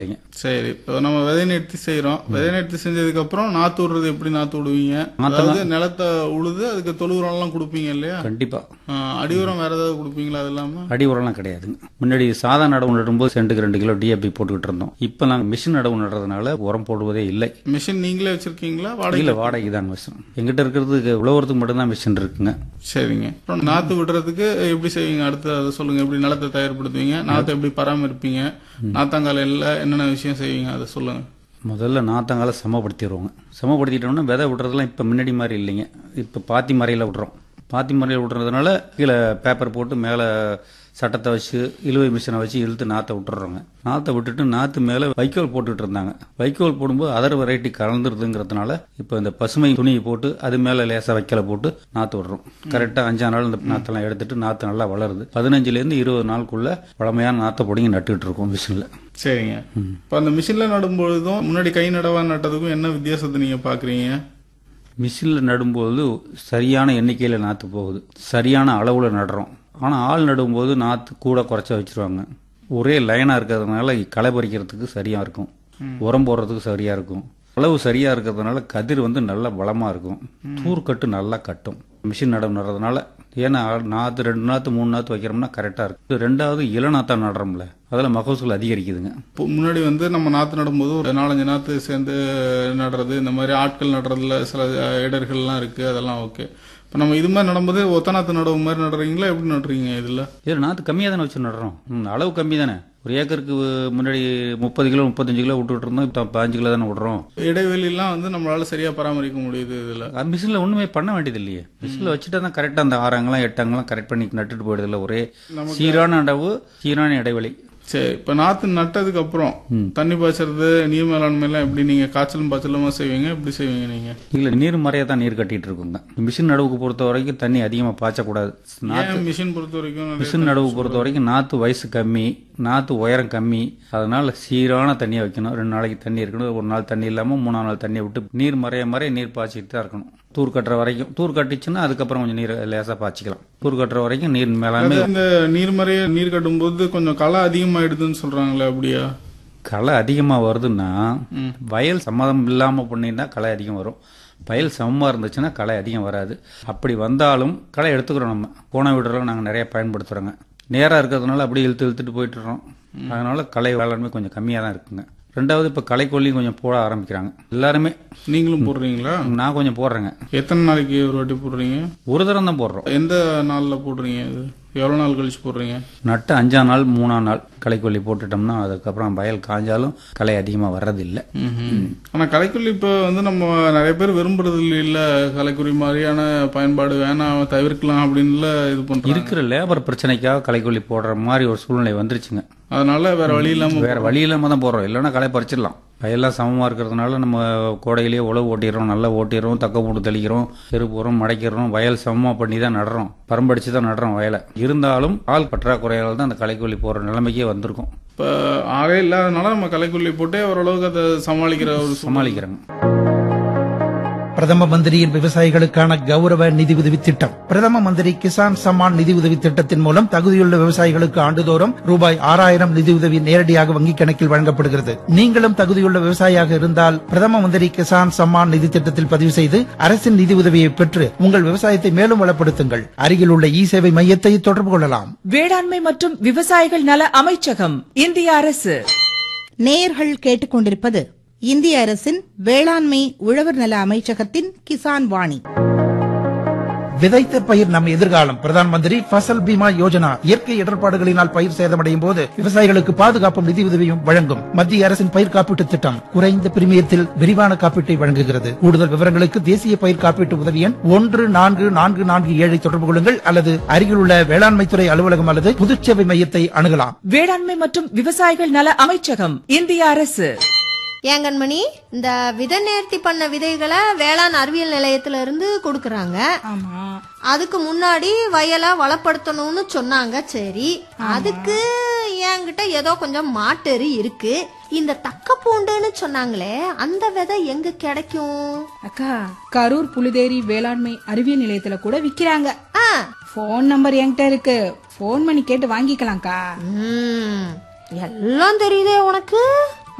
சரி இப்போ நம்ம விதை நிறுத்தி செய்யறோம் விதை நிறுத்தி செஞ்சதுக்கு அப்புறம் நாத்து விடுறது எப்படி நாத்து விடுவீங்க அதாவது நிலத்தை உழுது அதுக்கு தொழு உரம் எல்லாம் கொடுப்பீங்க இல்லையா கண்டிப்பா ஆ, அடி உரம் வேற ஏதாவது கொடுப்பீங்களா அது இல்லாம அடி உரம்லாம் கிடையாதுங்க முன்னாடி சாதா நடவு நடும்போது சென்ட்டுக்கு ரெண்டு கிலோ டிஏபி போட்டுக்கிட்டு இருந்தோம் இப்போ நாங்கள் மிஷின் நடவு நடுறதுனால உரம் போடுவதே இல்லை மிஷின் நீங்களே வச்சிருக்கீங்களா வாடகை இல்லை வாடகை தான் மிஷின் எங்கிட்ட இருக்கிறது உழவுறதுக்கு மட்டும்தான் மிஷின் இருக்குங்க சரிங்க அப்புறம் நாத்து விடுறதுக்கு எப்படி செய்வீங்க அடுத்து அதை சொல்லுங்க எப்படி நிலத்தை தயார்படுத்துவீங்க நாத்தை எப்படி பராமரிப்பீங்க நாத்தாங்காலையில் என்னென்ன விஷயம் செய்வீங்க அதை சொல்லுங்க முதல்ல நாத்தங்கால சமப்படுத்திடுவோங்க சமப்படுத்திட்டோம்னா விதை விடுறதுலாம் இப்போ முன்னாடி மாதிரி இல்லைங்க இப்போ பாத்தி மறையில் விடுறோம் பாத்தி மறையில் விடுறதுனால கீழே பேப்பர் போட்டு மேலே சட்டத்தை வச்சு இழுவை மிஷினை வச்சு இழுத்து நாற்றை விட்டுறோங்க நாற்றை விட்டுட்டு நாற்று மேலே வைக்கோல் போட்டுட்டு இருந்தாங்க வைக்கோல் போடும்போது அதர் வெரைட்டி கலந்துருதுங்கிறதுனால இப்போ இந்த பசுமை துணியை போட்டு அது மேலே லேசாக வைக்கலை போட்டு நாற்று விடுறோம் கரெக்டாக அஞ்சாம் நாள் இந்த நாற்றெல்லாம் எடுத்துட்டு நாற்று நல்லா வளருது பதினஞ்சுலேருந்து இருபது நாளுக்குள்ள பழமையான நாற்றை பிடிங்கி நட்டுக்கிட்டு இருக்கோம் மிஷினில் சரிங்க இப்போ அந்த மிஷின்ல நடும்பொழுதும் முன்னாடி கை நடவா நட்டதுக்கும் என்ன வித்தியாசத்தை நீங்க பாக்குறீங்க மிஷினில் நடும்போது சரியான எண்ணிக்கையில் நாற்று போகுது சரியான அளவில் நடுறோம் ஆனால் ஆள் நடும்போது நாற்று கூட குறைச்சா வச்சிருவாங்க ஒரே லைனாக இருக்கிறதுனால களை பறிக்கிறதுக்கு சரியாக இருக்கும் உரம் போடுறதுக்கு சரியாக இருக்கும் அளவு சரியாக இருக்கிறதுனால கதிர் வந்து நல்லா பலமாக இருக்கும் தூர்க்கட்டு நல்லா கட்டும் மிஷின் நடவு நடுறதுனால ஏன்னா நாற்று ரெண்டு நாற்று மூணு நாற்று வைக்கிறோம்னா கரெக்டாக இருக்கு ரெண்டாவது இளநாத்தா நடுறோம்ல அதில் மகசூல் அதிகரிக்குதுங்க இப்போ முன்னாடி வந்து நம்ம நாத்து நடும்போது ஒரு நாலஞ்சு நாத்து சேர்ந்து நடுறது இந்த மாதிரி ஆட்கள் நடுறதுல சில இடர்கள்லாம் இருக்கு அதெல்லாம் ஓகே இப்போ நம்ம இது மாதிரி நடும்போது ஒத்த நாத்து நடவு மாதிரி நடுறீங்களா எப்படி நடுறீங்க இதுல இது நாற்று கம்மியாக தானே வச்சு நடுறோம் ம், அளவு கம்மி தானே ஒரு ஏக்கருக்கு முன்னாடி முப்பது கிலோ முப்பத்தஞ்சு கிலோ விட்டுட்டு இருந்தோம் இப்போ பாஞ்சு கிலோ தானே விடுறோம் இடைவெளிலாம் வந்து நம்மளால சரியா பராமரிக்க முடியுது இதுல மிஷினில் ஒன்றுமே பண்ண வேண்டியது இல்லையே மிஷினில் வச்சுட்டா தான் கரெக்டாக அந்த ஆறாங்கலாம் எட்டாங்கலாம் கரெக்ட் பண்ணி நட்டுட்டு போயிடுது இல்லை ஒரே சீரான அளவு சீரான இடைவெளி சரி இப்போ நாத்து நட்டதுக்கு அப்புறம் தண்ணி பாய்ச்சறது நீர் மேலாண்மை எல்லாம் எப்படி நீங்க காய்ச்சலும் பாய்ச்சலுமா செய்வீங்க எப்படி செய்வீங்க நீங்க இல்லை நீர் மறைய தான் நீர் கட்டிட்டு இருக்குங்க மிஷின் நடவுக்கு பொறுத்த வரைக்கும் தண்ணி அதிகமாக பாய்ச்சக்கூடாது ஏன் மிஷின் பொறுத்த வரைக்கும் நிறைய மிஷின் நடவு பொறுத்த வரைக்கும் நாற்று வயசு கம்மி நாற்று உயரம் கம்மி அதனால சீரான தண்ணியை வைக்கணும் ரெண்டு நாளைக்கு தண்ணி இருக்கணும் ஒரு நாள் தண்ணி இல்லாமல் மூணாம் நாள் தண்ணியை விட்டு நீர் மறைய மறைய நீர் பாய்ச்சிட்டு தான் இருக்கணும் தூர் கட்டுற வரைக்கும் தூர் கட்டிச்சுன்னா அதுக்கப்புறம் கொஞ்சம் நீர் லேசாக பாய்ச்சிக்கலாம் தூர் கட்டுற வரைக்கும் நீர் மேலாண்மை அது இந்த நீர்மறைய நீர் கட்டும்போது கொஞ்சம் களை அதிகமாயிடுதுன்னு சொல்றாங்களே அப்படியா களை அதிகமாக வருதுன்னா வயல் சம்மதம் இல்லாமல் பண்ணியிருந்தா களை அதிகம் வரும் வயல் சமமாக இருந்துச்சுன்னா களை அதிகம் வராது அப்படி வந்தாலும் களை எடுத்துக்கிறோம் நம்ம போன வீடுலாம் நாங்கள் நிறைய பயன்படுத்துகிறோங்க நேராக இருக்கிறதுனால அப்படியே இழுத்து இழுத்துட்டு போயிட்டுறோம் அதனால களை வேளாண்மை கொஞ்சம் கம்மியாக தான் இருக்குங்க ரெண்டாவது இப்போ களைக்கொல்லியும் கொஞ்சம் போட ஆரம்பிக்கிறாங்க எல்லாருமே நீங்களும் போடுறீங்களா நான் கொஞ்சம் போடுறேங்க எத்தனை நாளைக்கு ஒரு வாட்டி போடுறீங்க ஒரு தரம் தான் போடுறோம் எந்த நாள்ல போடுறீங்க இது எவ்வளவு நாள் கழிச்சு போடுறீங்க நட்டு அஞ்சாம் நாள் மூணாம் நாள் களைக்கொல்லி போட்டுட்டோம்னா அதுக்கப்புறம் வயல் காஞ்சாலும் களை அதிகமாக வர்றதில்லை ஆனா கலைக்குள்ளி இப்ப வந்து நம்ம நிறைய பேர் விரும்புறது இல்ல கலைக்குறி மாதிரியான பயன்பாடு வேணாம் தவிர்க்கலாம் அப்படின்ல இது பண்றாங்க இருக்கிற லேபர் பிரச்சனைக்காக களைக்கொல்லி போடுற மாதிரி ஒரு சூழ்நிலை வந்துருச்சுங்க அதனால வேற வழி இல்லாம வேற வழி இல்லாம தான் போடுறோம் இல்லைன்னா களை பறிச்சிடலாம் வயல்லாம் சமமா இருக்கிறதுனால நம்ம கோடையிலேயே உழவு ஓட்டிடுறோம் நல்லா ஓட்டிடுறோம் தக்க போட்டு தெளிக்கிறோம் செருப்பு உரம் மடைக்கிறோம் வயல் சமமா பண்ணி தான் நடுறோம் பரம்படிச்சு தான் நடுறோம் வயலை இருந்தாலும் ஆள் பற்றாக்குறையால் தான் அந்த களைக்கொல்லி போடுற நிலைமைக்கே வந்திருக்கும் இப்ப ஆளே இல்லாதனால நம்ம கலைக்குள்ளி போட்டு ஓரளவுக்கு அதை சமாளிக்கிற ஒரு சூழ்நிலை. சமாளிக்கிறாங்க பிரதம மந்திரியின் விவசாயிகளுக்கான கௌரவ நிதி உதவி திட்டம் பிரதம மந்திரி கிசான் சம்மான் நிதி உதவி திட்டத்தின் மூலம் தகுதியுள்ள விவசாயிகளுக்கு ஆண்டுதோறும் ரூபாய் ஆறாயிரம் நிதி உதவி நேரடியாக வங்கிக் கணக்கில் வழங்கப்படுகிறது நீங்களும் தகுதியுள்ள விவசாயியாக இருந்தால் பிரதம மந்திரி கிசான் சம்மான் நிதி திட்டத்தில் பதிவு செய்து அரசின் நிதி உதவியை பெற்று உங்கள் விவசாயத்தை மேலும் வளப்படுத்துங்கள் அருகில் உள்ள இ சேவை மையத்தை தொடர்பு கொள்ளலாம் வேளாண்மை மற்றும் விவசாயிகள் நல அமைச்சகம் இந்திய அரசு நேயர்கள் கேட்டுக்கொண்டிருப்பது இந்திய அரசின் வேளாண்மை உழவர் நல அமைச்சகத்தின் கிசான் வாணி விதைத்த பயிர் நம் எதிர்காலம் பிரதான் மந்திரி ஃபசல் பீமா யோஜனா இயற்கை இடர்பாடுகளினால் பயிர் சேதமடையும் போது விவசாயிகளுக்கு பாதுகாப்பும் நிதி உதவியும் வழங்கும் மத்திய அரசின் பயிர் காப்பீட்டு திட்டம் குறைந்த பிரீமியத்தில் விரிவான காப்பீட்டை வழங்குகிறது கூடுதல் விவரங்களுக்கு தேசிய பயிர் காப்பீட்டு உதவி எண் ஒன்று நான்கு நான்கு நான்கு ஏழை தொடர்பு கொள்ளுங்கள் அல்லது அருகிலுள்ள வேளாண்மைத்துறை அலுவலகம் அல்லது புதுச்சேவை மையத்தை அணுகலாம் வேளாண்மை மற்றும் விவசாயிகள் நல அமைச்சகம் இந்திய அரசு ஏங்கன்மணி இந்த விதை நேர்த்தி பண்ண விதைகளை வேளாண் அறிவியல் நிலையத்துல இருந்து கொடுக்கறாங்க ஆமா அதுக்கு முன்னாடி வயலை வளப்படுத்தணும்னு சொன்னாங்க சரி அதுக்கு என்கிட்ட ஏதோ கொஞ்சம் மாட்டெரி இருக்கு இந்த தக்க பூண்டுன்னு சொன்னாங்களே அந்த விதை எங்க கிடைக்கும் அக்கா கரூர் புலிதேரி வேளாண்மை அறிவியல் நிலையத்துல கூட விக்கிறாங்க ஆ, ஃபோன் நம்பர் என்கிட்ட இருக்கு ஃபோன் பண்ணி கேட்டு வாங்கிக்கலாம்க்கா ம், எல்லாம் தெரியுதே உனக்கு